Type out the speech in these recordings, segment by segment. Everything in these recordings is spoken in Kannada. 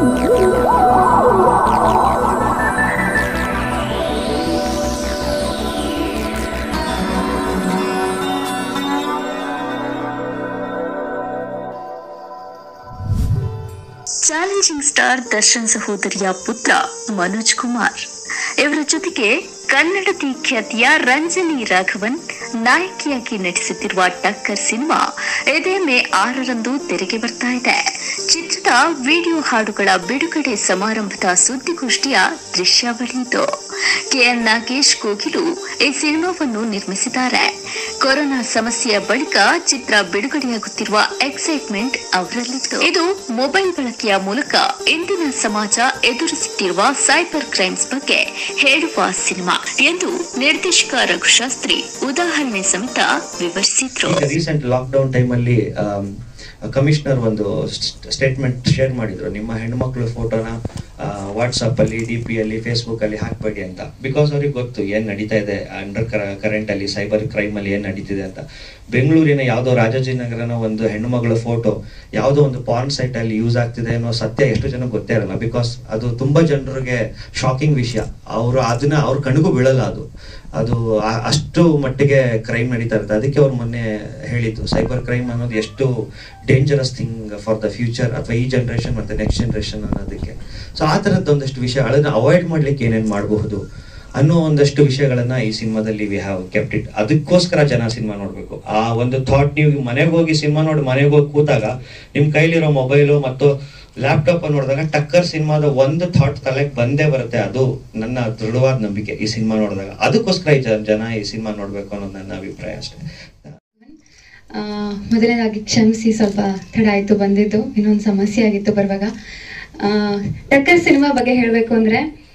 ಚಾಲೆಂಜಿಂಗ್ ಸ್ಟಾರ್ ದರ್ಶನ್ ಸಹೋದರಿಯ ಪುತ್ರ ಮನೋಜ್ ಕುಮಾರ್ ಇವರ ಜೊತೆಗೆ ಕನ್ನಡತಿ ಖ್ಯಾತಿಯ ರಂಜನಿ ರಾಘವನ್ ನಾಯಕಿಯಾಗಿ ನಟಿಸುತ್ತಿರುವ ಟಕ್ಕರ್ ಸಿನಿಮಾ ಇದೇ ಮೇ ಆರರಂದು ತೆರೆಗೆ ಬರ್ತಾ ಇದೆ ಚಿತ್ರದ ವಿಡಿಯೋ ಹಾಡುಗಳ ಬಿಡುಗಡೆ ಸಮಾರಂಭದ ಸುದ್ದಿಗೋಷ್ಠಿಯ ದೃಶ್ಯಾವಳಿ ಇದು ಕೆಎನ್ ನಾಗೇಶ್ ಕೋಗಿಲು ಈ ಸಿನಿಮಾವನ್ನು ನಿರ್ಮಿಸಿದ್ದಾರೆ ಕೊರೋನಾ ಸಮಸ್ಯೆಯ ಬಳಿಕ ಚಿತ್ರ ಬಿಡುಗಡೆಯಾಗುತ್ತಿರುವ ಎಕ್ಸೈಟ್ಮೆಂಟ್ ಅವರಲ್ಲಿತ್ತು ಇದು ಮೊಬೈಲ್ ಬಳಕೆಯ ಮೂಲಕ ಇಂದಿನ ಸಮಾಜ ಎದುರಿಸುತ್ತಿರುವ ಸೈಬರ್ ಕ್ರೈಮ್ಸ್ ಬಗ್ಗೆ ಹೇಳುವ ಸಿನಿಮಾ ಎಂದು ನಿರ್ದೇಶಕ ರಘುಶಾಸ್ತ್ರಿ ಉದಾಹರಣೆ ಸಮೇತ ವಿವರಿಸಿದ್ರು ಈಗ ರೀಸೆಂಟ್ ಲಾಕ್ಡೌನ್ ಟೈಮಲ್ಲಿ ಕಮಿಷನರ್ ಒಂದು ಸ್ಟೇಟ್ಮೆಂಟ್ ಶೇರ್ ಮಾಡಿದ್ರು ನಿಮ್ಮ ಹೆಣ್ಮಕ್ಳು ಫೋಟೋನ ವಾಟ್ಸಪ್ ಅಲ್ಲಿ ಡಿ ಪಿ ಅಲ್ಲಿ ಫೇಸ್ಬುಕ್ ಅಲ್ಲಿ ಹಾಕ್ಬೇಡಿ ಅಂತ ಬಿಕಾಸ್ ಅವ್ರಿಗೆ ಗೊತ್ತು ಏನ್ ನಡೀತಾ ಇದೆ ಅಂಡರ್ ಕರೆಂಟ್ ಅಲ್ಲಿ ಸೈಬರ್ ಕ್ರೈಮ್ ಅಲ್ಲಿ ಏನ್ ನಡೀತಿದೆ ಅಂತ ಬೆಂಗಳೂರಿನ ಯಾವ್ದೋ ರಾಜಾಜಿನಗರನ ಒಂದು ಹೆಣ್ಣುಮಗಳ ಫೋಟೋ ಯಾವ್ದೋ ಒಂದು ಪಾರ್ನ್ ಸೈಟ್ ಅಲ್ಲಿ ಯೂಸ್ ಆಗ್ತಿದೆ ಅನ್ನೋ ಸತ್ಯ ಎಷ್ಟು ಜನ ಗೊತ್ತೇ ಇರಲ್ಲ ಬಿಕಾಸ್ ಅದು ತುಂಬಾ ಜನರಿಗೆ ಶಾಕಿಂಗ್ ವಿಷಯ ಅವರು ಅದನ್ನ ಅವ್ರ ಕಣ್ಗೂ ಬೀಳಲ್ಲ ಅದು ಅದು ಆ- ಅಷ್ಟು ಮಟ್ಟಿಗೆ ಕ್ರೈಮ್ ನಡೀತಾ ಇರುತ್ತೆ ಅದಕ್ಕೆ ಅವ್ರು ಮೊನ್ನೆ ಹೇಳಿದ್ದು ಸೈಬರ್ ಕ್ರೈಮ್ ಅನ್ನೋದು ಎಷ್ಟು dangerous thing for the future ಅಥವಾ ಈ ಜನರೇಷನ್ ಮತ್ತೆ ನೆಕ್ಸ್ಟ್ ಜನರೇಷನ್ ಅನ್ನೋದಕ್ಕೆ ಸೊ ಆ ಥರದ್ದು ಒಂದಷ್ಟು ವಿಷಯಗಳನ್ನ ಅವಾಯ್ಡ್ ಮಾಡ್ಲಿಕ್ಕೆ ಏನೇನ್ ಮಾಡಬಹುದು ಅನ್ನೋ ಒಂದಷ್ಟು ವಿಷಯಗಳನ್ನ ಈ ಸಿನಿಮಾದಲ್ಲಿ ವಿ ಹ್ಯಾವ್ ಕೆಪ್ಟ್ ಇಟ್ ಅದಕ್ಕೋಸ್ಕರ ಜನ ಸಿನಿಮಾ ನೋಡ್ಬೇಕು ಆ ಒಂದು ಥಾಟ್ ನೀವು ಮನೆಗೆ ಹೋಗಿ ಸಿನಿಮಾ ನೋಡಿ ಮನೆಗೆ ಹೋಗಿ ಕೂತಾಗ ನಿಮ್ ಕೈಲಿರೋ ಮೊಬೈಲು ಮತ್ತು ಲ್ಯಾಪ್ಟಾಪ್ ನೋಡಿದಾಗ ಟಕ್ಕರ್ ಸಿನಿಮಾದ ಒಂದು ಥಾಟ್ ತಲೆಗೆ ಬಂದೇ ಬರುತ್ತೆ ಅದು ನನ್ನ ದೃಢವಾದ ನಂಬಿಕೆ ಈ ಸಿನಿಮಾ ನೋಡಿದಾಗ ಅದಕ್ಕೋಸ್ಕರ ಈ ಜನ- ಜನ ಈ ಸಿನಿಮಾ ನೋಡ್ಬೇಕು ಅನ್ನೋದು ನನ್ನ ಅಭಿಪ್ರಾಯ ಅಷ್ಟೇ ಆ, ಮೊದಲನೇದಾಗಿ ಕ್ಷಮಿಸಿ ಸ್ವಲ್ಪ ತಡ ಆಯಿತು ಬಂದಿದ್ದು ಇನ್ನೊಂದು ಸಮಸ್ಯೆ ಆಗಿತ್ತು ಬರುವಾಗ ಆ, ಟಕ್ಕರ್ ಸಿನಿಮಾ ಬಗ್ಗೆ ಹೇಳಬೇಕು ಅಂದರೆ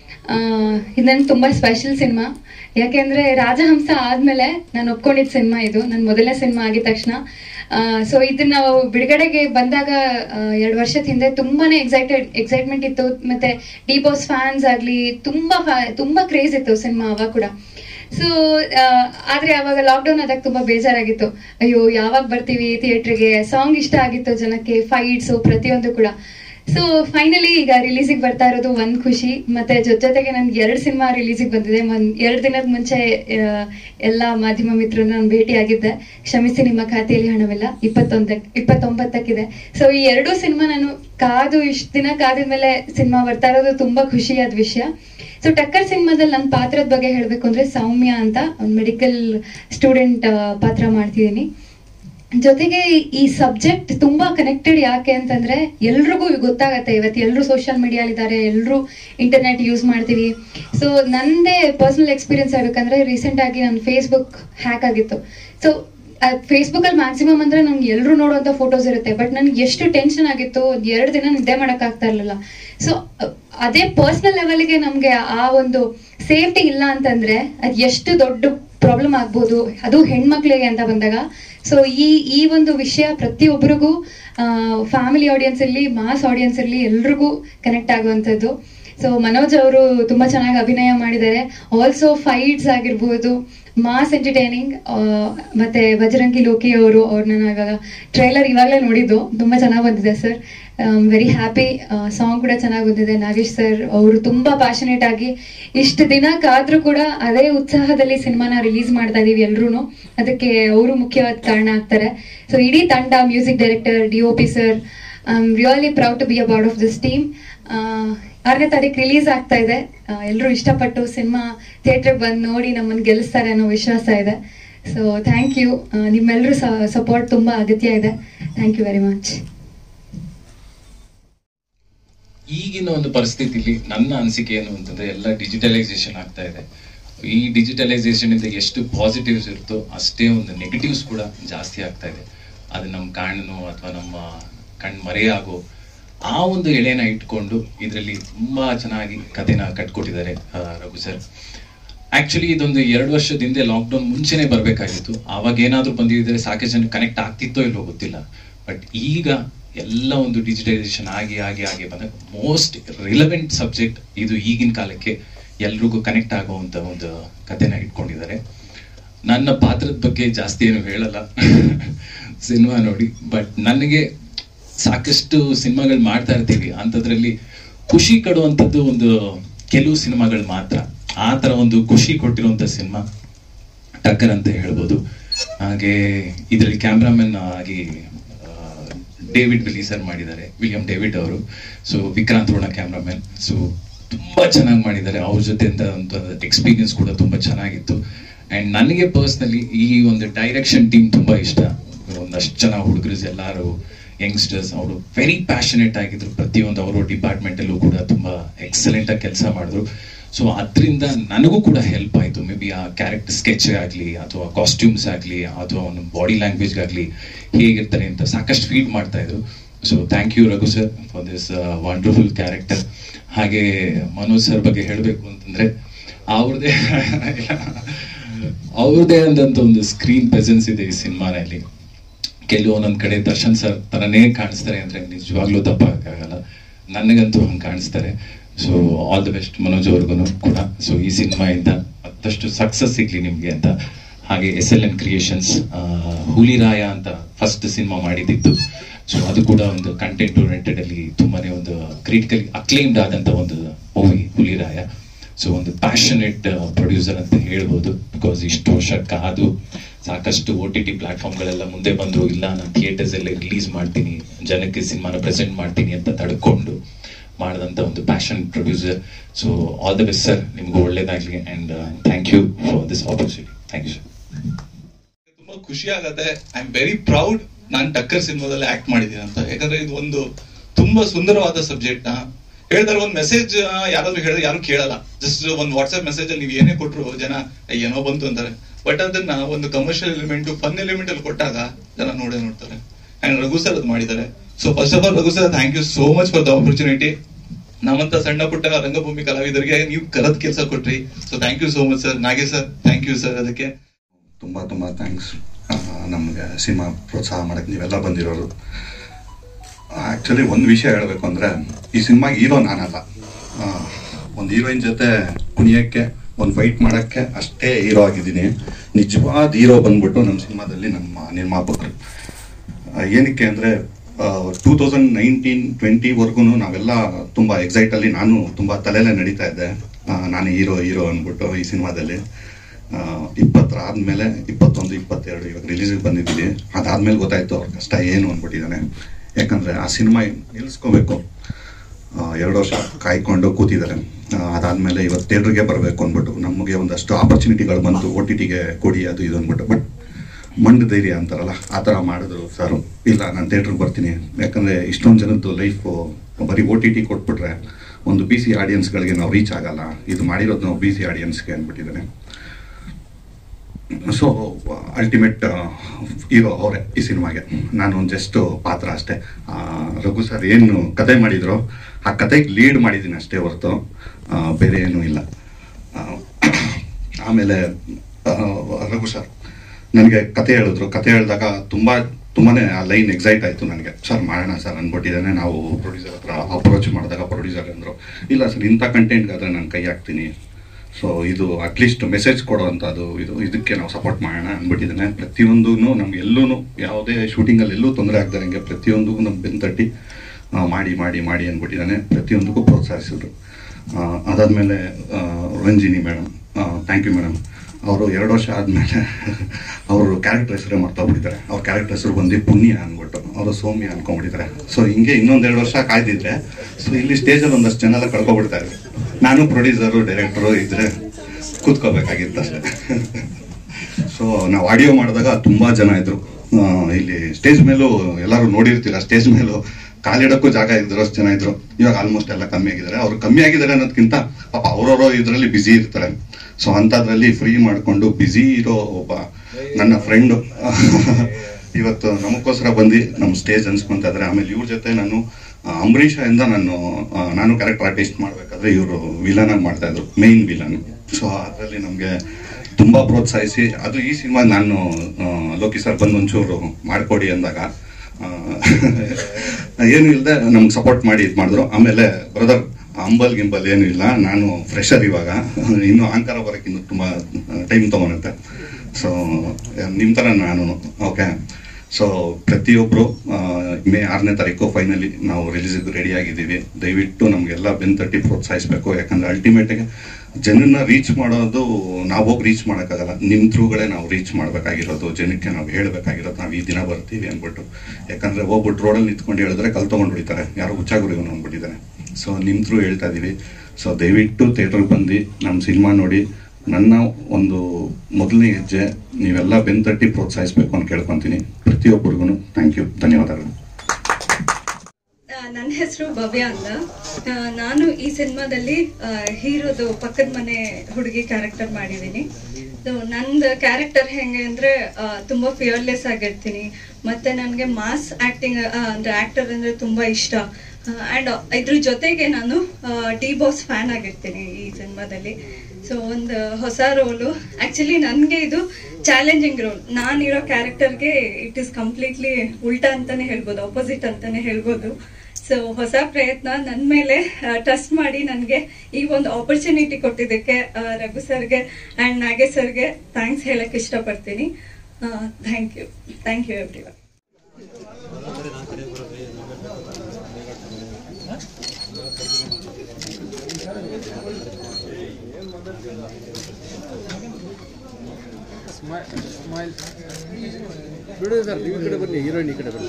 ಇದು ನನ್ಗೆ ತುಂಬ ಸ್ಪೆಷಲ್ ಸಿನಿಮಾ ಯಾಕೆಂದರೆ ರಾಜಹಂಸ ಆದಮೇಲೆ ನಾನು ಒಪ್ಕೊಂಡಿದ್ದ ಸಿನಿಮಾ ಇದು ನನ್ನ ಮೊದಲನೇ ಸಿನಿಮಾ ಆಗಿದ ತಕ್ಷಣ ಸೊ ಇದನ್ನ ನಾವು ಬಿಡುಗಡೆಗೆ ಬಂದಾಗ ಎರಡು ವರ್ಷದ ಹಿಂದೆ ತುಂಬಾನೇ ಎಕ್ಸೈಟೆಡ್ ಎಕ್ಸೈಟ್ಮೆಂಟ್ ಇತ್ತು ಮತ್ತೆ ಡಿ ಬಾಸ್ ಫ್ಯಾನ್ಸ್ ಆಗಲಿ ತುಂಬ ತುಂಬ ಕ್ರೇಜ್ ಇತ್ತು ಸಿನಿಮಾ ಅವಾಗ ಕೂಡ ಸೊ ಆದ್ರೆ ಅವಾಗ ಲಾಕ್ಡೌನ್ ಆದಾಗ ತುಂಬಾ ಬೇಜಾರಾಗಿತ್ತು ಅಯ್ಯೋ ಯಾವಾಗ ಬರ್ತೀವಿ ಥಿಯೇಟ್ರಿಗೆ ಸಾಂಗ್ ಇಷ್ಟ ಆಗಿತ್ತು ಜನಕ್ಕೆ ಫೈಟ್ಸ್ ಪ್ರತಿಯೊಂದು ಕೂಡ ಸೊ ಫೈನಲಿ ಈಗ ರಿಲೀಸಿಗೆ ಬರ್ತಾ ಇರೋದು ಒಂದ್ ಖುಷಿ ಮತ್ತೆ ಜೊತೆ ಜೊತೆಗೆ ನನ್ಗೆ ಎರಡು ಸಿನಿಮಾ ರಿಲೀಸಿಗೆ ಬಂದಿದೆ ಒಂದ್ ಎರಡು ದಿನದ ಮುಂಚೆ ಆ, ಎಲ್ಲಾ ಮಾಧ್ಯಮ ಮಿತ್ರರನ್ನ ನಾನು ಭೇಟಿಯಾಗಿದ್ದೆ ಕ್ಷಮಿಸಿ ನಿಮ್ಮ ಖಾತೆಯಲ್ಲಿ ಹಣವಿಲ್ಲ ಇಪ್ಪತ್ತೊಂದಕ್ ಇಪ್ಪತ್ತೊಂಬತ್ತಕ್ಕಿದೆ ಸೊ ಈ ಎರಡೂ ಸಿನಿಮಾ ನಾನು ಕಾದು ಇಷ್ಟ ದಿನ ಕಾದಿದ್ಮೇಲೆ ಸಿನಿಮಾ ಬರ್ತಾ ಇರೋದು ತುಂಬಾ ಖುಷಿಯಾದ ವಿಷಯ ಸೊ ಟಕ್ಕರ್ ಸಿನಿಮಾದಲ್ಲಿ ನನ್ನ ಪಾತ್ರದ ಬಗ್ಗೆ ಹೇಳ್ಬೇಕು ಅಂದ್ರೆ ಸೌಮ್ಯ ಅಂತ ಒಂದು ಮೆಡಿಕಲ್ ಸ್ಟೂಡೆಂಟ್ ಪಾತ್ರ ಮಾಡ್ತಿದ್ದೀನಿ ಜೊತೆಗೆ ಈ ಸಬ್ಜೆಕ್ಟ್ ತುಂಬಾ ಕನೆಕ್ಟೆಡ್ ಯಾಕೆ ಅಂತಂದ್ರೆ ಎಲ್ರಿಗೂ ಗೊತ್ತಾಗತ್ತೆ ಇವತ್ತು ಎಲ್ಲರೂ ಸೋಷಿಯಲ್ ಮೀಡಿಯಾಲಿದ್ದಾರೆ ಎಲ್ಲರೂ ಇಂಟರ್ನೆಟ್ ಯೂಸ್ ಮಾಡ್ತೀವಿ ಸೊ ನಂದೇ ಪರ್ಸನಲ್ ಎಕ್ಸ್ಪೀರಿಯನ್ಸ್ ಹೇಳ್ಬೇಕಂದ್ರೆ ರೀಸೆಂಟ್ ಆಗಿ ನನ್ನ ಫೇಸ್ಬುಕ್ ಹ್ಯಾಕ್ ಆಗಿತ್ತು ಸೊ ಫೇಸ್ಬುಕ್ ಅಲ್ಲಿ ಮ್ಯಾಕ್ಸಿಮಮ್ ಅಂದ್ರೆ ನಂಗೆ ಎಲ್ಲರೂ ನೋಡುವಂತ ಫೋಟೋಸ್ ಇರುತ್ತೆ ಬಟ್ ನನ್ಗೆ ಎಷ್ಟು ಟೆನ್ಷನ್ ಆಗಿತ್ತು ಒಂದ್ ಎರಡು ದಿನ ನಿದ್ದೆ ಮಾಡಕ್ ಆಗ್ತಾ ಇರ್ಲಿಲ್ಲ ಸೊ ಅದೇ ಪರ್ಸನಲ್ ಲೆವೆಲ್ಗೆ ನಮ್ಗೆ ಆ ಒಂದು ಸೇಫ್ಟಿ ಇಲ್ಲ ಅಂತಂದ್ರೆ ಅದ್ ಎಷ್ಟು ದೊಡ್ಡ ಪ್ರಾಬ್ಲಮ್ ಆಗ್ಬೋದು ಅದು ಹೆಣ್ಮಕ್ಳಿಗೆ ಅಂತ ಬಂದಾಗ ಸೊ ಈ ಈ ಒಂದು ವಿಷಯ ಪ್ರತಿಯೊಬ್ಬರಿಗೂ ಫ್ಯಾಮಿಲಿ ಆಡಿಯನ್ಸ್ ಇರಲಿ ಮಾಸ್ ಆಡಿಯನ್ಸ್ ಇರಲಿ ಎಲ್ರಿಗೂ ಕನೆಕ್ಟ್ ಆಗುವಂಥದ್ದು ಸೊ ಮನೋಜ್ ಅವರು ತುಂಬಾ ಚೆನ್ನಾಗಿ ಅಭಿನಯ ಮಾಡಿದ್ದಾರೆ ಆಲ್ಸೋ ಫೈಟ್ಸ್ ಆಗಿರ್ಬೋದು ಮಾಸ್ ಎಂಟರ್ಟೈನಿಂಗ್ ಮತ್ತೆ ಬಜರಂಗಿ ಲೋಕಿ ಅವರು ಅವ್ರನ್ನ ನಾವು ಇವಾಗ ಟ್ರೈಲರ್ ಇವಾಗಲೇ ನೋಡಿದ್ದು ತುಂಬಾ ಚೆನ್ನಾಗಿ ಬಂದಿದೆ ಸರ್ ವೆರಿ ಹ್ಯಾಪಿ ಸಾಂಗ್ ಕೂಡ ಚೆನ್ನಾಗಿ ಬಂದಿದೆ ನಾಗೇಶ್ ಸರ್ ಅವರು ತುಂಬಾ ಪ್ಯಾಷನೇಟ್ ಆಗಿ ಇಷ್ಟು ದಿನ ಕಾದ್ರೂ ಕೂಡ ಅದೇ ಉತ್ಸಾಹದಲ್ಲಿ ಸಿನಿಮಾನ ರಿಲೀಸ್ ಮಾಡ್ತಾ ಇದೀವಿ ಎಲ್ರು ಅದಕ್ಕೆ ಅವರು ಮುಖ್ಯವಾದ ಕಾರಣ ಆಗ್ತಾರೆ ಸೊ ಇಡೀ ತಂಡ music director D O P sir I am really proud to be a part of this team ಆರನೇ ತಾರೀಕು ರಿಲೀಸ್ ಆಗ್ತಾ ಇದೆ ಎಲ್ಲರೂ ಇಷ್ಟಪಟ್ಟು ಸಿನಿಮಾ ಥಿಯೇಟ್ರಿಗೆ ಬಂದು ನೋಡಿ ನಮ್ಮನ್ನು ಗೆಲ್ಲಿಸ್ತಾರೆ ಅನ್ನೋ ವಿಶ್ವಾಸ ಇದೆ ಸೊ ಥ್ಯಾಂಕ್ ಯು ನಿಮ್ಮೆಲ್ಲರೂ ಸಪೋರ್ಟ್ ತುಂಬಾ ಅಗತ್ಯ ಇದೆ ಥ್ಯಾಂಕ್ ಯು ವೆರಿ ಮಚ್ ಈಗಿನ ಒಂದು ಪರಿಸ್ಥಿತಿಲಿ ನನ್ನ ಅನಿಸಿಕೆ ಏನು ಅಂತಂದ್ರೆ ಎಲ್ಲ ಡಿಜಿಟಲೈಸೇಷನ್ ಆಗ್ತಾ ಇದೆ ಈ ಡಿಜಿಟಲೈಸೇಷನ್ ಇಂದ ಎಷ್ಟು ಪಾಸಿಟಿವ್ಸ್ ಇರುತ್ತೋ ಅಷ್ಟೇ ಒಂದು ನೆಗೆಟಿವ್ಸ್ ಕೂಡ ಜಾಸ್ತಿ ಆಗ್ತಾ ಇದೆ ಅದು ನಮ್ಮ ಕಾರಣನೋ ಅಥವಾ ನಮ್ಮ ಕಣ್ ಮರೆಯಾಗೋ ಆ ಒಂದು ಎಳೆನ ಇಟ್ಕೊಂಡು ಇದರಲ್ಲಿ ತುಂಬಾ ಚೆನ್ನಾಗಿ ಕಥೆನ ಕಟ್ಕೊಟ್ಟಿದ್ದಾರೆ ಆ, ರಘು ಸರ್ ಆಕ್ಚುಲಿ ಇದೊಂದು ಎರಡು ವರ್ಷದ ಹಿಂದೆ ಲಾಕ್ಡೌನ್ ಮುಂಚೆನೆ ಬರಬೇಕಾಗಿತ್ತು ಆವಾಗ ಏನಾದ್ರೂ ಬಂದಿದ್ರೆ ಸಾಕಷ್ಟು ಜನ ಕನೆಕ್ಟ್ ಆಗ್ತಿತ್ತೋ ಇಲ್ಲೋ ಗೊತ್ತಿಲ್ಲ ಬಟ್ ಈಗ ಎಲ್ಲ ಒಂದು ಡಿಜಿಟಲೈಸೇಷನ್ ಆಗಿ ಆಗಿ ಆಗಿ ಬಂದಾಗ ಮೋಸ್ಟ್ ರಿಲವೆಂಟ್ ಸಬ್ಜೆಕ್ಟ್ ಇದು ಈಗಿನ ಕಾಲಕ್ಕೆ ಎಲ್ರಿಗೂ ಕನೆಕ್ಟ್ ಆಗುವಂತ ಒಂದು ಕಥೆನ ಇಟ್ಕೊಂಡಿದ್ದಾರೆ ನನ್ನ ಪಾತ್ರದ ಬಗ್ಗೆ ಜಾಸ್ತಿ ಏನು ಹೇಳಲ್ಲ ಸಿನಿಮಾ ನೋಡಿ ಬಟ್ ನನಗೆ ಸಾಕಷ್ಟು ಸಿನಿಮಾಗಳು ಮಾಡ್ತಾ ಇರ್ತೀವಿ ಅಂಥದ್ರಲ್ಲಿ ಖುಷಿ ಕೊಡುವಂಥದ್ದು ಒಂದು ಕೆಲವು ಸಿನಿಮಾಗಳು ಮಾತ್ರ ಆ ತರ ಒಂದು ಖುಷಿ ಕೊಟ್ಟಿರುವಂತ ಸಿನಿಮಾ ಟಕ್ಕರ್ ಅಂತ ಹೇಳ್ಬೋದು ಹಾಗೆ ಇದರಲ್ಲಿ ಕ್ಯಾಮ್ರಾಮನ್ ಆಗಿ ಆ, ಡೇವಿಡ್ ವಿಲಿ ಸರ್ ಮಾಡಿದ್ದಾರೆ ವಿಲಿಯಂ ಡೇವಿಡ್ ಅವರು so Vikrant Rona cameraman so ತುಂಬಾ ಚೆನ್ನಾಗಿ ಮಾಡಿದ್ದಾರೆ ಅವ್ರ ಜೊತೆ ಒಂದು ಎಕ್ಸ್ಪೀರಿಯನ್ಸ್ ಕೂಡ ತುಂಬಾ ಚೆನ್ನಾಗಿತ್ತು ಅಂಡ್ ನನಗೆ ಪರ್ಸ್ನಲಿ ಈ ಒಂದು ಡೈರೆಕ್ಷನ್ ಟೀಮ್ ತುಂಬಾ ಇಷ್ಟ ಒಂದಷ್ಟು ಜನ ಹುಡುಗರು ಎಲ್ಲಾರು ಯಂಗ್ಸ್ಟರ್ಸ್ ಅವರು ವೆರಿ ಪ್ಯಾಷನೇಟ್ ಆಗಿದ್ರು ಪ್ರತಿಯೊಂದು ಅವರು ಡಿಪಾರ್ಟ್ಮೆಂಟ್ ಅಲ್ಲೂ ಕೂಡ ತುಂಬಾ ಎಕ್ಸಲೆಂಟ್ ಆಗಿ ಕೆಲಸ ಮಾಡಿದ್ರು ಸೊ ಅದರಿಂದ ನನಗೂ ಕೂಡ ಹೆಲ್ಪ್ ಆಯ್ತು ಮೇ ಬಿ ಆ ಕ್ಯಾರೆಕ್ಟರ್ ಸ್ಕೆಚ್ ಆಗಲಿ ಅಥವಾ ಕಾಸ್ಟ್ಯೂಮ್ಸ್ ಆಗಲಿ ಅಥವಾ ಒಂದು ಬಾಡಿ ಲ್ಯಾಂಗ್ವೇಜ್ ಆಗಲಿ ಹೇಗಿರ್ತಾರೆ ಅಂತ ಸಾಕಷ್ಟು ಫೀಡ್ ಮಾಡ್ತಾ ಇದ್ರು so thank you Raghu sir for this wonderful character ಹಾಗೆ ಮನೋಜ್ ಸರ್ ಬಗ್ಗೆ ಹೇಳಬೇಕು ಅಂತಂದ್ರೆ ಅವ್ರದೇ ಅವ್ರದೇ ಆದಂತ ಒಂದು ಸ್ಕ್ರೀನ್ ಪ್ರೆಸೆನ್ಸ್ ಇದೆ ಈ ಸಿನಿಮಾನಲ್ಲಿ ಕೆಲವು ಒಂದೊಂದ್ ಕಡೆ ದರ್ಶನ್ ಸರ್ ತರನೇ ಕಾಣಿಸ್ತಾರೆ ಅಂದ್ರೆ ನಿಜವಾಗ್ಲೂ ತಪ್ಪಾಗಲ್ಲ ನನಗಂತೂ ಹಂಗೆ ಕಾಣಿಸ್ತಾರೆ so all the best Manoj ಅವ್ರಿಗೂ ಕೂಡ ಸೊ ಈ ಸಿನಿಮಾಯಿಂದ ಮತ್ತಷ್ಟು ಸಕ್ಸಸ್ ಸಿಗ್ಲಿ ನಿಮ್ಗೆ ಅಂತ ಹಾಗೆ S L N creations Huliraya ಅಂತ ಫಸ್ಟ್ ಸಿನಿಮಾ ಮಾಡಿದ್ದು ಸೊ ಅದು ಕೂಡ ಒಂದು ಕಂಟೆಂಟ್ ಓರಿಯೆಂಟೆಡ್ ಅಲ್ಲಿ ತುಂಬಾನೇ ಒಂದು ಕ್ರಿಟಿಕಲಿ ಅಕ್ಲೇಮ್ಡ್ ಆದಂತ ಒಂದು ಮೂವಿ ಹುಲಿರಾಯ ಸೊ ಒಂದು ಪ್ಯಾಷನೆಟ್ ಪ್ರೊಡ್ಯೂಸರ್ ಅಂತ ಹೇಳ್ಬೋದು ಬಿಕಾಸ್ ಇಷ್ಟು ವರ್ಷ ಕಾದು ಸಾಕಷ್ಟು ಓ ಟಿ ಟಿ ಪ್ಲಾಟ್ಫಾರ್ಮ್ಗಳೆಲ್ಲ ಮುಂದೆ ಬಂದ್ರು ಇಲ್ಲ ನಾನು ಥಿಯೇಟರ್ಸ್ ಎಲ್ಲ ರಿಲೀಸ್ ಮಾಡ್ತೀನಿ ಜನಕ್ಕೆ ಸಿನಿಮಾನ ಪ್ರೆಸೆಂಟ್ ಮಾಡ್ತೀನಿ ಅಂತ ತಡ್ಕೊಂಡು ಮಾಡಿದಂತ ಒಂದು passion producer so all the best sir ನಿಮ್ಗೆ ಒಳ್ಳೇದಾಗ್ಲಿ and thank you for this opportunity thank you sir ತುಂಬಾ ಖುಷಿ ಆಗತ್ತೆ ಐ ಆಮ್ ವೆರಿ ಪ್ರೌಡ್ ನಾನು ಟಕ್ಕರ್ ಸಿನಿಮಾದಲ್ಲಿ ಆಕ್ಟ್ ಮಾಡಿದ್ದೀನಿ ಅಂತ ಯಾಕಂದ್ರೆ ಇದು ಒಂದು ತುಂಬಾ ಸುಂದರವಾದ ಸಬ್ಜೆಕ್ಟ್ ನ ಹೇಳಿದ್ರೆ ಒಂದ್ ಮೆಸೇಜ್ ಯಾರಾದ್ರೂ ಹೇಳಿದ್ರೆ ಯಾರು ಕೇಳಲ್ಲ ಜಸ್ಟ್ ಒಂದ್ ವಾಟ್ಸ್ಆಪ್ ಮೆಸೇಜ್ ಅಲ್ಲಿ ನೀವು ಏನೇ ಕೊಟ್ರು ಜನ "ಏ, ಏನೋ ಬಂತು ಅಂತಾರೆ ಬಟ್ ಅದನ್ನ ಒಂದು ಕಮರ್ಷಿಯಲ್ ಎಲಿಮೆಂಟ್ ಫನ್ ಎಲಿಮೆಂಟ್ ಅಲ್ಲಿ ಕೊಟ್ಟಾಗ ಜನ ನೋಡೇ ನೋಡ್ತಾರೆ ಅಂಡ್ ರಘು ಸರ್ ಅದು ಮಾಡಿದ್ದಾರೆ so first of all Raghu sir thank you so much for the opportunity ನಮ್ಮಂತ ಸಣ್ಣ ಪುಟ್ಟ ರಂಗಭೂಮಿ ಕಲಾವಿದರಿಗೆ ನೀವು ಕರದ್ ಕೆಲಸ ಕೊಟ್ರಿ so thank you so much sir Nagesh sir thank you sir ಅದಕ್ಕೆ ತುಂಬ ತುಂಬ ಥ್ಯಾಂಕ್ಸ್ ನಮಗೆ ಸಿನಿಮಾ ಪ್ರೋತ್ಸಾಹ ಮಾಡಕ್ಕೆ ನೀವೆಲ್ಲ ಬಂದಿರೋರು ಆ್ಯಕ್ಚುಲಿ ಒಂದು ವಿಷಯ ಹೇಳಬೇಕು ಅಂದರೆ ಈ ಸಿನಿಮಾಗೆ ಹೀರೋ ನಾನಲ್ಲ ಒಂದು ಹೀರೋಯಿನ್ ಜೊತೆ ಕುಣಿಯೋಕ್ಕೆ ಒಂದು ಫೈಟ್ ಮಾಡೋಕ್ಕೆ ಅಷ್ಟೇ ಹೀರೋ ಆಗಿದ್ದೀನಿ ನಿಜವಾದ ಹೀರೋ ಬಂದ್ಬಿಟ್ಟು ನಮ್ಮ ಸಿನಿಮಾದಲ್ಲಿ ನಮ್ಮ ನಿರ್ಮಾಪಕರು ಆ, ಏನಕ್ಕೆ ಅಂದರೆ ಟೂ ತೌಸಂಡ್ ನೈನ್ಟೀನ್ ಟ್ವೆಂಟಿವರೆಗೂ ನಾವೆಲ್ಲ ತುಂಬ ಎಕ್ಸೈಟಲ್ಲಿ ನಾನು ತುಂಬ ತಲೆಯಲ್ಲೇ ನಡೀತಾ ಇದ್ದೆ ಆ, ನಾನು ಹೀರೋ ಹೀರೋ ಅಂದ್ಬಿಟ್ಟು ಈ ಸಿನಿಮಾದಲ್ಲಿ ಇಪ್ಪತ್ತರ ಆದಮೇಲೆ ಇಪ್ಪತ್ತೊಂದು ಇಪ್ಪತ್ತೆರಡು ಇವಾಗ ರಿಲೀಸಿಗೆ ಬಂದಿದ್ದೀವಿ ಅದಾದ್ಮೇಲೆ ಗೊತ್ತಾಯ್ತು ಅವ್ರ ಕಷ್ಟ ಏನು ಅಂದ್ಬಿಟ್ಟಿದ್ದಾನೆ ಯಾಕಂದರೆ ಆ ಸಿನಿಮಾ ನಿಲ್ಲಿಸ್ಕೋಬೇಕು ಆ, ಎರಡು ವರ್ಷ ಕಾಯ್ಕೊಂಡು ಕೂತಿದ್ದಾರೆ ಆ, ಅದಾದ್ಮೇಲೆ ಇವತ್ತು ಥಿಯೇಟ್ರಿಗೆ ಬರಬೇಕು ಅಂದ್ಬಿಟ್ಟು ನಮಗೆ ಒಂದಷ್ಟು ಆಪರ್ಚುನಿಟಿಗಳು ಬಂತು ಓ ಟಿ ಟಿಗೆ ಕೊಡಿ ಅದು ಇದು ಅಂದ್ಬಿಟ್ಟು ಬಟ್ ಮಂಡ್ ಧೈರ್ಯ ಅಂತಾರಲ್ಲ ಆ ಥರ ಮಾಡಿದ್ರು ಸರ್ ಇಲ್ಲ ನಾನು ಥಿಯೇಟ್ರಿಗೆ ಬರ್ತೀನಿ ಯಾಕಂದರೆ ಇಷ್ಟೊಂದು ಜನದ್ದು ಲೈಫು ಬರೀ ಓ ಟಿ ಟಿ ಕೊಟ್ಬಿಟ್ರೆ ಒಂದು ಬಿ ಸಿ ಆಡಿಯನ್ಸ್ಗಳಿಗೆ ನಾವು ರೀಚ್ ಆಗಲ್ಲ ಇದು ಮಾಡಿರೋದು ನಾವು ಬಿ ಸಿ ಆಡಿಯನ್ಸ್ಗೆ ಅಂದ್ಬಿಟ್ಟಿದ್ದಾನೆ ಸೊ ಅಲ್ಟಿಮೇಟ್ ಹೀರೋ ಅವರೇ ಈ ಸಿನಿಮಾಗೆ ನಾನು ಒಂದು ಜಸ್ಟ್ ಪಾತ್ರ ಅಷ್ಟೇ ಆ, ರಘು ಸರ್ ಏನು ಕತೆ ಮಾಡಿದ್ರು ಆ ಕತೆಗೆ ಲೀಡ್ ಮಾಡಿದ್ದೀನಿ ಅಷ್ಟೇ ಹೊರತು ಆ, ಬೇರೆ ಏನೂ ಇಲ್ಲ ಆ, ಆಮೇಲೆ ಆ, ರಘು ಸರ್ ನನಗೆ ಕತೆ ಹೇಳಿದ್ರು ಕತೆ ಹೇಳಿದಾಗ ತುಂಬ ತುಂಬಾನೇ ಆ ಲೈನ್ ಎಕ್ಸೈಟ್ ಆಯಿತು ನನಗೆ ಸರ್ ಮಾಡೋಣ ಸರ್ ಅಂದ್ಬಿಟ್ಟಿದ್ದಾನೆ ನಾವು ಪ್ರೊಡ್ಯೂಸರ್ ಹತ್ರ ಅಪ್ರೋಚ್ ಮಾಡಿದಾಗ ಪ್ರೊಡ್ಯೂಸರ್ ಅಂದರು ಇಲ್ಲ ಸರ್ ಇಂಥ ಕಂಟೆಂಟ್ಗಾದ್ರೆ ನಾನು ಕೈ ಹಾಕ್ತೀನಿ ಸೊ ಇದು ಅಟ್ಲೀಸ್ಟ್ ಮೆಸೇಜ್ ಕೊಡುವಂಥದ್ದು ಇದು ಇದಕ್ಕೆ ನಾವು ಸಪೋರ್ಟ್ ಮಾಡೋಣ ಅಂದ್ಬಿಟ್ಟಿದ್ದಾನೆ ಪ್ರತಿಯೊಂದೂ ನಮ್ಗೆ ಎಲ್ಲೂ ಯಾವುದೇ ಶೂಟಿಂಗಲ್ಲಿ ಎಲ್ಲೂ ತೊಂದರೆ ಆಗ್ದಂಗೆ ಪ್ರತಿಯೊಂದಿಗೂ ನಮ್ಮ ಬೆನ್ನು ತಟ್ಟಿ ಆ, ಮಾಡಿ ಮಾಡಿ ಮಾಡಿ ಅಂದ್ಬಿಟ್ಟಿದ್ದಾನೆ ಪ್ರತಿಯೊಂದಕ್ಕೂ ಪ್ರೋತ್ಸಾಹಿಸಿದ್ರು ಆ, ಅದಾದ್ಮೇಲೆ ಆ, Ranjini madam thank you madam ಅವರು ಎರಡು ವರ್ಷ ಆದಮೇಲೆ ಅವರು ಕ್ಯಾರೆಕ್ಟರ್ ಹೆಸರೇ ಮರ್ತೋಗ್ಬಿಟ್ಟಿದ್ದಾರೆ ಅವ್ರ ಕ್ಯಾರೆಕ್ಟರ್ ಹೆಸರು ಬಂದು ಪುಣ್ಯ ಅಂದ್ಬಿಟ್ಟು ಅವರು ಸೌಮ್ಯ ಅನ್ಕೊಂಡ್ಬಿಟ್ಟಿದ್ದಾರೆ ಸೊ ಹಿಂಗೆ ಇನ್ನೊಂದೆರಡು ವರ್ಷ ಕಾಯ್ದಿದ್ರೆ ಸೊ ಇಲ್ಲಿ ಸ್ಟೇಜಲ್ಲಿ ಒಂದಷ್ಟು ಜನ ಎಲ್ಲ ಕಳ್ಕೊಬಿಡ್ತಾರೆ ನಾನು ಪ್ರೊಡ್ಯೂಸರು ಡೈರೆಕ್ಟರು ಇದ್ರೆ ಕೂತ್ಕೋಬೇಕಾಗಿತ್ತು ಅಷ್ಟೇ ಸೊ ನಾವು ಆಡಿಯೋ ಮಾಡಿದಾಗ ತುಂಬಾ ಜನ ಇದ್ರು ಆ, ಇಲ್ಲಿ ಸ್ಟೇಜ್ ಮೇಲೂ ಎಲ್ಲರೂ ನೋಡಿರ್ತೀರ ಸ್ಟೇಜ್ ಮೇಲೂ ಕಾಲಿಡಕ್ಕೂ ಜಾಗ ಇದ್ರು ಅಷ್ಟು ಜನ ಇದ್ರು ಇವಾಗ ಆಲ್ಮೋಸ್ಟ್ ಎಲ್ಲ ಕಮ್ಮಿ ಆಗಿದ್ದಾರೆ ಅವ್ರು ಕಮ್ಮಿ ಆಗಿದ್ದಾರೆ ಅನ್ನೋದಕ್ಕಿಂತ ಪಾಪ ಅವ್ರವ್ರ ಇದರಲ್ಲಿ ಬ್ಯುಸಿ ಇರ್ತಾರೆ ಸೊ ಅಂಥದ್ರಲ್ಲಿ ಫ್ರೀ ಮಾಡಿಕೊಂಡು ಬ್ಯುಸಿ ಇರೋ ಒಬ್ಬ ನನ್ನ ಫ್ರೆಂಡು ಇವತ್ತು ನಮಗೋಸ್ಕರ ಬಂದು ನಮ್ಮ ಸ್ಟೇಜ್ ಅನ್ಸ್ಕೊಂತ ಇದ್ದಾರೆ ಆಮೇಲೆ ಇವ್ರ ಜೊತೆ ನಾನು ಆ, ಅಂಬರೀಷ ಇಂದ ನಾನು ಆ, ನಾನು ಕ್ಯಾರೆಕ್ಟರ್ ಆರ್ಟಿಸ್ಟ್ ಮಾಡ್ಬೇಕಾದ್ರೆ ಇವರು ವಿಲನ್ ಆಗಿ ಮಾಡ್ತಾ ಇದ್ರು ಮೇನ್ ವಿಲನ್ ಸೊ ಅದರಲ್ಲಿ ನಮಗೆ ತುಂಬಾ ಪ್ರೋತ್ಸಾಹಿಸಿ ಅದು ಈ ಸಿನಿಮಾ ನಾನು ಆ, ಲೋಕಿ ಸರ್ ಬಂದು ಒಂಚೂರು ಮಾಡ್ಕೊಡಿ ಅಂದಾಗ ಆ, ಏನು ಇಲ್ಲದೆ ನಮ್ಗೆ ಸಪೋರ್ಟ್ ಮಾಡಿ ಇದು ಮಾಡಿದ್ರು ಆಮೇಲೆ ಬ್ರದರ್ ಅಂಬಲ್ ಗಿಂಬಲ್ ಏನು ಇಲ್ಲ ನಾನು ಫ್ರೆಶರ್ ಇವಾಗ ಇನ್ನು ಅಹಂಕಾರ ಬರೋಕೆ ಇನ್ನು ತುಂಬ ಟೈಮ್ ತೊಗೊಳುತ್ತೆ ಸೊ ನಿಮ್ಮ ಥರ ನಾನು ಓಕೆ ಸೊ ಪ್ರತಿಯೊಬ್ಬರು ಮೇ ಆರನೇ ತಾರೀಕು ಫೈನಲಿ ನಾವು ರಿಲೀಸಿಗೆ ರೆಡಿ ಆಗಿದ್ದೀವಿ ದಯವಿಟ್ಟು ನಮಗೆಲ್ಲ ಬೆನ್ತಟ್ಟಿ ಪ್ರೋತ್ಸಾಹಿಸಬೇಕು ಯಾಕಂದ್ರೆ ಅಲ್ಟಿಮೇಟ್ಗೆ ಜನನ್ನ ರೀಚ್ ಮಾಡೋದು ನಾವು ಹೋಗಿ ರೀಚ್ ಮಾಡೋಕ್ಕಾಗಲ್ಲ ನಿಮ್ಮ ಥ್ರೂಗಳೇ ನಾವು ರೀಚ್ ಮಾಡಬೇಕಾಗಿರೋದು ಜನಕ್ಕೆ ನಾವು ಹೇಳಬೇಕಾಗಿರೋದು ನಾವು ಈ ದಿನ ಬರ್ತೀವಿ ಅಂದ್ಬಿಟ್ಟು ಯಾಕಂದ್ರೆ ಹೋಗ್ಬಿಟ್ಟು ರೋಡಲ್ಲಿ ನಿಂತ್ಕೊಂಡು ಹೇಳಿದ್ರೆ ಕಲ್ ತೊಗೊಂಡು ಹೊಡಿತಾರೆ ಯಾರೋ ಹುಚ್ಚಾಗುರಿವನು ಅಂದ್ಬಿಟ್ಟಿದ್ದಾರೆ ಸೊ ನಿಮ್ಮ ಥ್ರೂ ಹೇಳ್ತಾ ಇದ್ದೀವಿ ಸೊ ದಯವಿಟ್ಟು ಥಿಯೇಟ್ರಿಗೆ ಬಂದು ನಮ್ಮ ಸಿನಿಮಾ ನೋಡಿ ನನ್ನ ಒಂದು ಮೊದಲನೇ ಹೆಜ್ಜೆ ನೀವೆಲ್ಲ ಬೆನ್ತಟ್ಟಿ ಪ್ರೋತ್ಸಾಹಿಸಬೇಕು ಅಂತ ಕೇಳ್ಕೊತೀನಿ ಪ್ರತಿಯೊಬ್ಬರಿಗೂ ಥ್ಯಾಂಕ್ ಯು ಧನ್ಯವಾದಗಳು ಆ, ನನ್ನ ಹೆಸರು ಭವ್ಯ ಅಂತ ಆ, ನಾನು ಈ ಸಿನಿಮಾದಲ್ಲಿ ಹೀರೋದು ಪಕ್ಕದ ಮನೆ ಹುಡುಗಿ ಕ್ಯಾರೆಕ್ಟರ್ ಮಾಡಿದ್ದೀನಿ ಸೊ ನಂದು ಕ್ಯಾರೆಕ್ಟರ್ ಹೆಂಗೆ ಅಂದ್ರೆ ಆ, ತುಂಬಾ ಫಿಯರ್ಲೆಸ್ ಆಗಿರ್ತೀನಿ ಮತ್ತೆ ನನಗೆ ಮಾಸ್ ಆಕ್ಟಿಂಗ್ ಅಂದ್ರೆ ಆಕ್ಟರ್ ಅಂದ್ರೆ ತುಂಬಾ ಇಷ್ಟ ಅಂಡ್ ಇದ್ರ ಜೊತೆಗೆ ನಾನು ಡಿ ಬಾಸ್ ಫ್ಯಾನ್ ಆಗಿರ್ತೀನಿ ಈ ಸಿನಿಮಾದಲ್ಲಿ ಸೊ ಒಂದು ಹೊಸ ರೋಲು ಆಕ್ಚುಲಿ ನನಗೆ ಇದು ಚಾಲೆಂಜಿಂಗ್ ರೋಲ್ ನಾನಿರೋ ಕ್ಯಾರೆಕ್ಟರ್ಗೆ ಇಟ್ ಇಸ್ ಕಂಪ್ಲೀಟ್ಲಿ ಉಲ್ಟಾ ಅಂತಾನೆ ಹೇಳ್ಬೋದು ಆಪೋಸಿಟ್ ಅಂತಾನೆ ಹೇಳ್ಬೋದು ಸೊ ಹೊಸ ಪ್ರಯತ್ನ ನನ್ನ ಮೇಲೆ ಟ್ರಸ್ಟ್ ಮಾಡಿ ನನಗೆ ಈ ಒಂದು ಆಪರ್ಚುನಿಟಿ ಕೊಟ್ಟಿದ್ದಕ್ಕೆ ಆ, ರಘು ಸರ್ಗೆ ಆ್ಯಂಡ್ ನಾಗೇಶ್ ಸರ್ಗೆ ಥ್ಯಾಂಕ್ಸ್ ಹೇಳಕ್ ಇಷ್ಟಪಡ್ತೀನಿ thank you thank you every smile ಬಿಡು ಸರ್ ನೀವು ಈ ಕಡೆ ಬನ್ನಿ ಹೀರೋಯಿನ್ ಈ ಕಡೆ ಬನ್ನಿ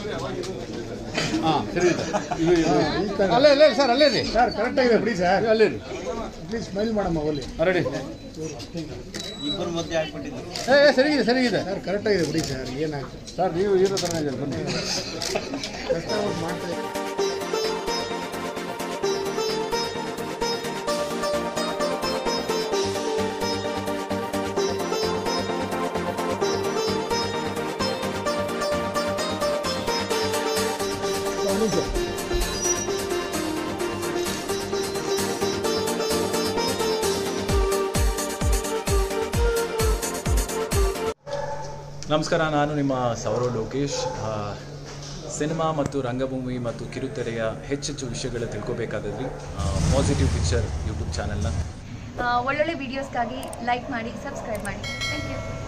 ಹಾಂ ಸರಿ ಸರ್ ಅಲ್ಲೇ ಅಲ್ಲೇ ಸರ್ ಅಲ್ಲೇ ರೀ ಸರ್ ಕರೆಕ್ಟಾಗಿದೆ ಬಿಡಿ ಸರ್ ಅಲ್ಲೇ ರೀ ಪ್ಲೀಸ್ ಸ್ಮೈಲ್ ಮಾಡಮ್ಮ ಒಲ್ಲಿ ರೆಡಿ ಏ ಏ, ಸರಿಗಿದೆ ಸರಿಗಿದೆ ಸರ್ ಕರೆಕ್ಟಾಗಿದೆ ಬಿಡಿ ಸರ್ ಏನಾಗ್ತದೆ ಸರ್ ನೀವು ಹೀರೋ ಥರನೇ ಇದ್ದಾರೆ ಬನ್ನಿ ಕಷ್ಟಪಟ್ಟು ಮಾಡ್ತಾ ನಮಸ್ಕಾರ ನಾನು ನಿಮ್ಮ ಸೌರವ್ ಲೋಕೇಶ್ ಆ, ಸಿನಿಮಾ ಮತ್ತು ರಂಗಭೂಮಿ ಮತ್ತು ಕಿರುತೆರೆಯ ಹೆಚ್ಚೆಚ್ಚು ವಿಷಯಗಳು ತಿಳ್ಕೊಬೇಕಾದಲ್ಲಿ ಪಾಸಿಟಿವ್ ಪಿಕ್ಚರ್ ಯೂಟ್ಯೂಬ್ ಚಾನೆಲ್ನ ಒಳ್ಳೊಳ್ಳೆ ವಿಡಿಯೋಸ್ಗಾಗಿ ಲೈಕ್ ಮಾಡಿ ಸಬ್ಸ್ಕ್ರೈಬ್ ಮಾಡಿ ಥ್ಯಾಂಕ್ ಯು